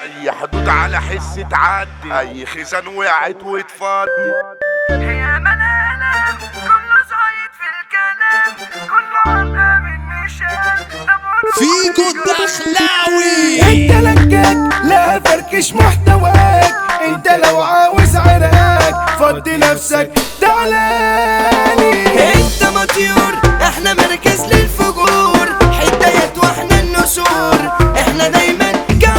اي حدود على حس تعدي اي خزان وقعت واتفضي هي ملالة كله زايد في الكلام كله عاملة من نشان فيكو الدخلاوي انت لكك لا فركش محتواك انت لو عاوز عراك فضي نفسك تعالالي انت مطيور احنا مركز للفجور حدايات واحنا النسور احنا دايما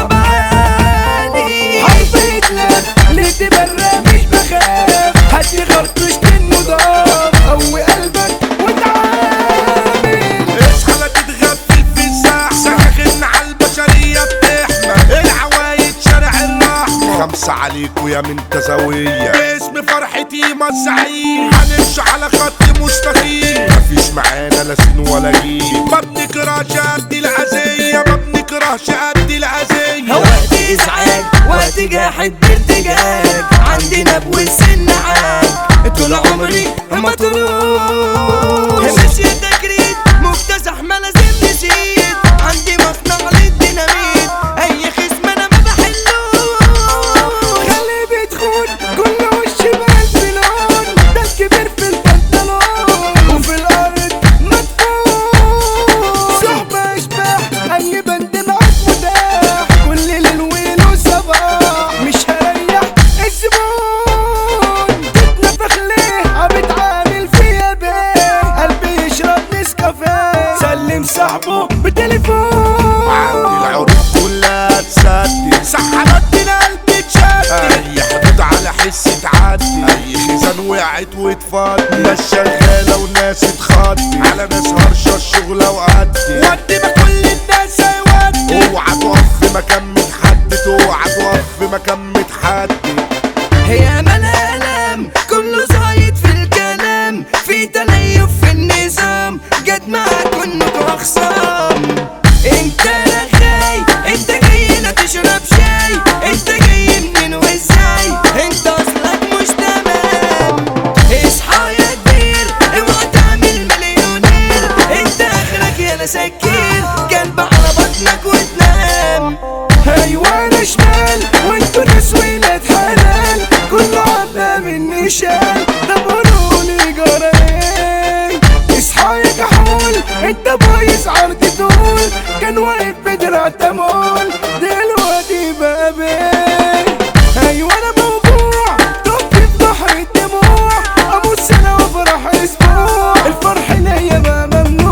جبعاني حرب هتلر ليه تبرى مش بخاف هاتلي خرطوش النضام قوي قلبك وتعامل اصحى لا تتغفل في الزحمة سكاكين على البشرية بتحمى العوايد شارع الرحمة خمسة عليكوا يا من تزاوية باسم فرحتي مزعين هنمشي على خط مستقيم مفيش معانا لا سين ولا جيل ما بنكرهش قد الأذية ما بنكرهش قد الأذية وقت ازعاج وقت جاحد بارتجاج عندنا بوسن عاج طول عمري ما تروح ماشية تجريد مكتسح ما لازم نزيد عندي مصنع للديناميت اي خصم انا ما بحلوش خلي بيدخل كل وش بالبلون ده الكبير في البنطلون وفي الارض مدفون صحبة اشباح اي بند معاك متاح كل ليل ويل وصباح مش هريح الزبون تتنفخ ليه عم عامل فيا بيه قلبي يشرب نسكافيه سلم صاحبه بتليفون عندي العروض كلها تسدي سحبت القلب تشدي اي حدود على حس تعدي اي خزان وقعت واتفضي ناس شغاله وناس تخضي على ناس هرشه الشغله وقدي ودي ما كل الناس هيودي اوعى تقف في مكان متحدد اوعى تقف في مكان متحدد هي ملالم كله زايد في الكلام في تليف في النظام جد معاك انكم اخصام انت رغاي انت جاي لا تشرب شاي انت جاي منين وازاي انت اصلك مش تمام اصحى يا كبير اوعى تعمل مليونير انت اخرك يا سكير قلب على بطنك وتنام ايوه انا شمال وانتوا ناس ولاد حلال كله عبا مني شال ده قولولي جرى ايه اصحى يا كحول انت بايظ عرض طول كان واقف بدرع تمول دلوقتي بقى بيه ايوه انا موجوع طب في بحر الدموع اموت سنه وافرح اسبوع الفرح ليا بقى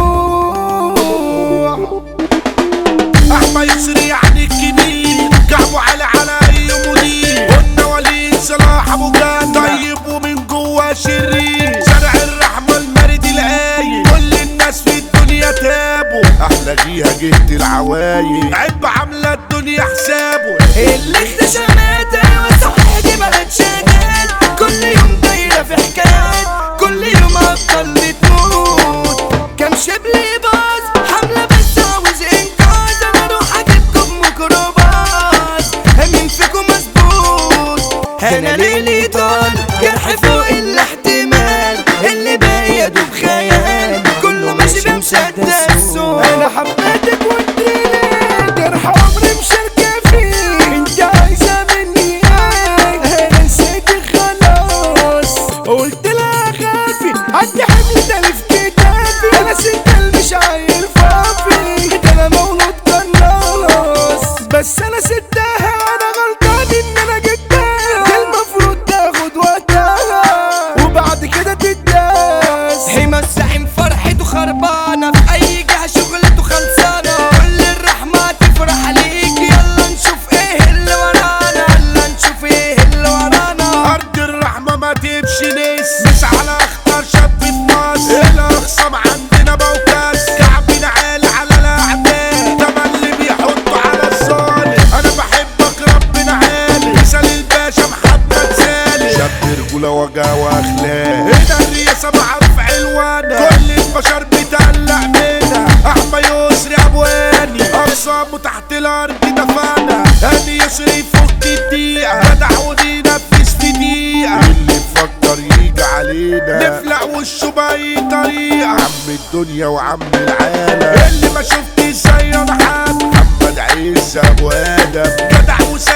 ممنوع احمى يسري يعني الكبير كعبه على على اي مدير قلنا وليد صلاح ابو جان طيب ومن جوا شرير شارع الرحمه المرد القايم كل الناس في الدنيا تابوا احلى جيها جهة العوايد عيب عامله الدنيا حسابه اللي اختشمت ايوه صحيح دي بلد شغال كل يوم دايره في حكايات كل يوم افضل بتموت كم شبل باظ حمله بس عاوز انقاذ انا اروح اجيبكم ميكروباص مين فيكم مظبوط انا ليلي طال جرح فوق الاحتمال اللي باقي يا دوب خيال كله ماشي بمسدس انا حبيتك وانت ليه جرح عمري مشاركة فيه انت عايزة مني ايه انا نسيتك خلاص قلت لها خافي عندي حمل تاني في كتافي انا ست مش عيل فافي ده انا مولود قناص بس انا ستها انا غلطان ان انا جبتها دي المفروض تاخد وقتها وبعد كده تداس حمى الزعيم فرحته خربانة في أي جهة شغلته خلصانة كل الرحمة تفرح عليك يلا نشوف إيه اللي ورانا يلا نشوف إيه اللي ورانا ارض الرحمه ما تمشي ناس مش على اخطر شاب في مصر الاخصام عندنا بوكاس كعبنا عالي على الاعداء تملي بيحطوا على الصالح انا بحبك ربنا عالي مثال الباشا محمد سالم شاب رجوله وجا واخلاق هنا الرئاسه معروف علوانه كل البشر بتقلق منها احمى يسري ابواني اقسامه تحت الارض دفانا هاني يسري يفك الدقيقه جدع وننفذ في دقيقه اللي مفكر يجي علينا نفلق وشه باي طريقه عم الدنيا وعم العالم اللي ما شفتش زي انا حد محمد عز ابو ادم جدع وسالم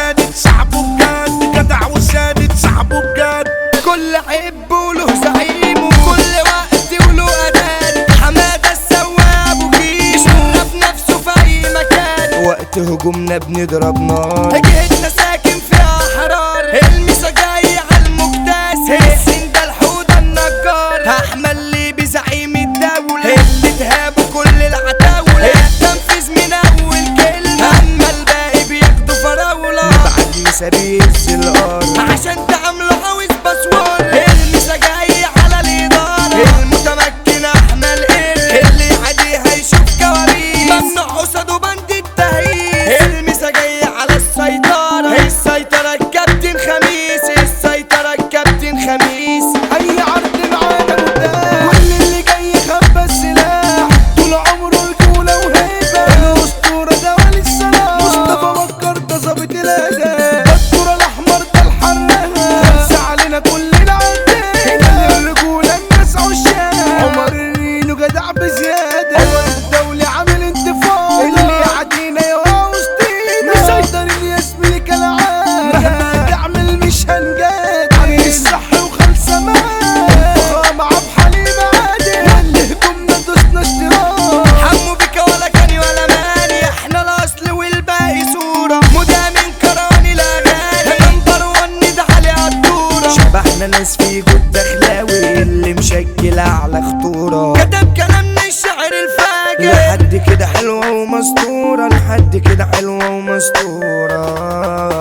وقت هجومنا بنضرب نار جهتنا ساكن فيها حرار المسا جاي على المكتاس السن ده الحوضة النجار احمد ليبي زعيم الدولة اللي تهابوا كل العتاولة التنفيذ من اول كلمة اما الباقي بياخدوا فراولة بعد مسا بيهز الارض عشان تعملوا عاوز باسورد المسا جاي على الادارة المتمكن احمد قرد اللي عادي هيشوف كوابيس ممنوع قصاده بند التهييس المسا جاي على السيطرة السيطرة الكابتن خميس السيطرة الكابتن خميس اي عرض معانا متاح كل اللي جاي خبى السلاح طول عمره رجولة وهيبة الاسطورة ده ولي السلام مصطفى بكر ده ظابط الاداء الدكتور الاحمر ده الحراق خمسة علينا كلنا عدينا الرجولة الناس عشاق عمر الرينو جدع بزيادة عمر الدولي عامل انتفاضة اللي عدينا يا وسطينا مسيطرين يا زميلي كالعادة مهما تعمل مش هنجاد عامل الصح وخمسة مات فخامة عب حليم عادي واللي هجومنا دوسنا اشتراك حمو بك ولا كاني ولا ماني احنا الاصل والباقي صورة مدى من كراني الاغاني نمبر ون ده علي عالدورة شبحنا ناس في جود دخلاوي اللي مشكل اعلى خطورة كتب كلام من الشعر الفاجر لحد كده حلوة ومسطورة لحد كده حلوة ومسطورة